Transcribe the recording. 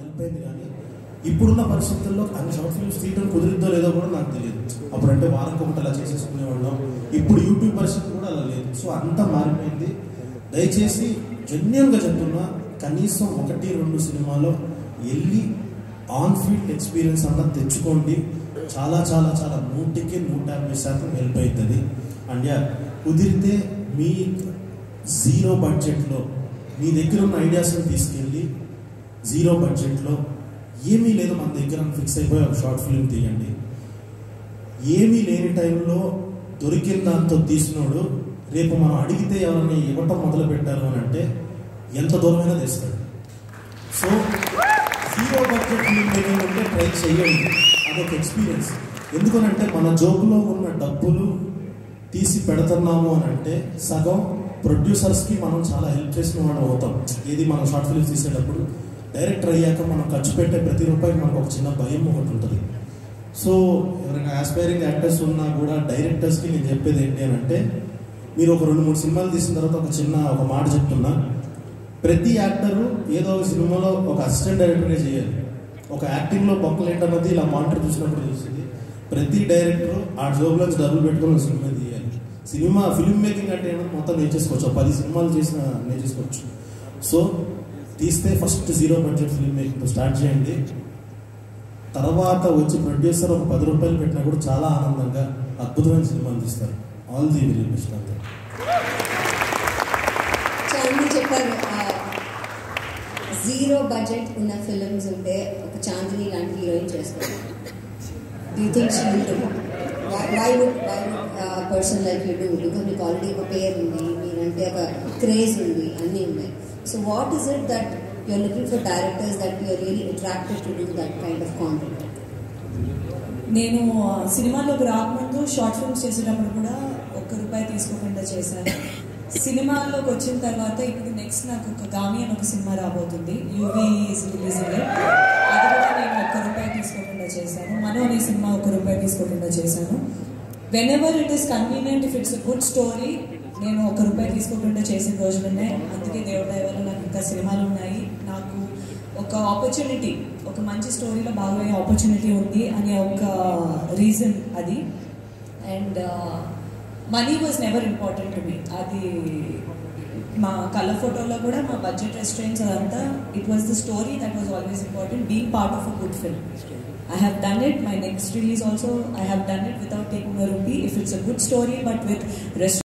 Help అయింది కానీ ఇప్పుడున్న పరిస్థితుల్లో అన్ని షార్ట్ ఫిల్మ్స్ తీయడం కుదిరిద్దో లేదో కూడా నాకు తెలియదు అప్పుడు అంటే వారానికి ఒకటి అలా చేసేసుకునేవాళ్ళం ఇప్పుడు యూట్యూబ్ పరిస్థితి కూడా అలా లేదు సో అంతా మారిపోయింది దయచేసి జెన్యున్గా చెప్తున్నా కనీసం ఒకటి రెండు సినిమాలో వెళ్ళి ఆన్ ఫీల్డ్ ఎక్స్పీరియన్స్ అన్నది తెచ్చుకోండి చాలా చాలా చాలా నూటికి నూట యాభై శాతం హెల్ప్ అవుతుంది అండ్ యా కుదిరితే మీ జీరో బడ్జెట్లో మీ దగ్గర ఉన్న ఐడియాస్ని తీసుకెళ్ళి జీరో బడ్జెట్లో ఏమీ లేదు మన దగ్గర ఫిక్స్ అయిపోయి ఒక షార్ట్ ఫిల్మ్ తీయండి ఏమీ లేని టైంలో దొరికిన దాంతో తీసినోడు రేపు మనం అడిగితే ఎవరిని ఇవ్వటం మొదలు పెట్టారు అని అంటే ఎంత దూరమైనా తెస్తాడు so zero budget film making అంటే ట్రై చేయండి అదొక ఎక్స్పీరియన్స్ ఎందుకనంటే మన జోబులో ఉన్న డబ్బులు తీసి పెడుతున్నాము అని అంటే సగం ప్రొడ్యూసర్స్కి మనం చాలా హెల్ప్ చేసిన వాడు అవుతాం ఏది మనం షార్ట్ ఫిల్మ్స్ తీసేటప్పుడు డైరెక్టర్ అయ్యాక మనం ఖర్చు పెట్టే ప్రతి రూపాయికి మనకు ఒక చిన్న భయం ఒకటి ఉంటుంది సో ఎవరైనా ఆస్పైరింగ్ యాక్టర్స్ ఉన్నా కూడా డైరెక్టర్స్కి నేను చెప్పేది ఏంటి అని అంటే మీరు ఒక రెండు మూడు సినిమాలు తీసిన తర్వాత ఒక చిన్న ఒక మాట చెప్తున్నా ప్రతి యాక్టరు ఏదో ఒక సినిమాలో ఒక అసిస్టెంట్ డైరెక్టరే చేయాలి ఒక యాక్టింగ్లో బొక్కలు ఏంటన్నది ఇలా మానిటర్ చూసినప్పుడు తెలుస్తుంది ప్రతి డైరెక్టర్ ఆ జోబులోంచి డబ్బులు పెట్టుకొని ఒక సినిమా తీయాలి సినిమా ఫిల్మ్ మేకింగ్ అంటే ఏమో మొత్తం నేర్చేసుకోవచ్చు ఒక పది సినిమాలు చేసిన నేర్చేసుకోవచ్చు సో తీస్తే first zero budget film making start చేయండి తర్వాత వచ్చి ప్రొడ్యూసర్ ఒక పది రూపాయలు పెట్టినా కూడా చాలా ఆనందంగా అద్భుతమైన సినిమాలు తీస్తారు ఆల్ ది వెరీ బెస్ట్ అంతే చాందీ చెప్పారు జీరో బడ్జెట్ ఉన్న ఫిల్మ్స్ ఉంటే ఒక చాందిని లాంటి హీరోయిన్ చేసుకోవాలి do think she will do why would why would person like you do because మీకు ఆల్రెడీ ఒక పేరు ఉంది మీరంటే ఒక క్రేజ్ ఉంది అన్నీ ఉన్నాయి so what is it that you're looking for directors that you're really attracted to do that kind of content నేను ఆ, సినిమాలోకి రాకముందు షార్ట్ ఫిల్మ్స్ చేసేటప్పుడు కూడా ఒక్క రూపాయి తీసుకోకుండా చేశాను సినిమాల్లోకి వచ్చిన తర్వాత ఇప్పుడు నెక్స్ట్ నాకు ఒక గామి అని ఒక సినిమా రాబోతుంది యూవీ ఈజ్ రిలీజింగ్ అది కూడా నేను ఒక్క రూపాయి తీసుకోకుండా చేశాను మనో అనే సినిమా ఒక్క రూపాయి తీసుకోకుండా చేశాను whenever it is convenient if it's good story నేను ఒక రూపాయి తీసుకోకుండా చేసిన రోజులు ఉన్నాయి అందుకే దేవుడి దయ వల్ల నాకు ఇంకా సినిమాలు ఉన్నాయి నాకు ఒక ఆపర్చునిటీ ఒక మంచి స్టోరీలో బాగా ఆపర్చునిటీ ఉంది అనే ఒక రీజన్ అది and money was never important to me అది మా కలర్ ఫోటోలో కూడా మా బడ్జెట్ రెస్టారెంట్స్ అదంతా it was the story that was always important being part of a good film I have done it. My next release also, I have done it without taking a rupee. If it's a good story, but with rest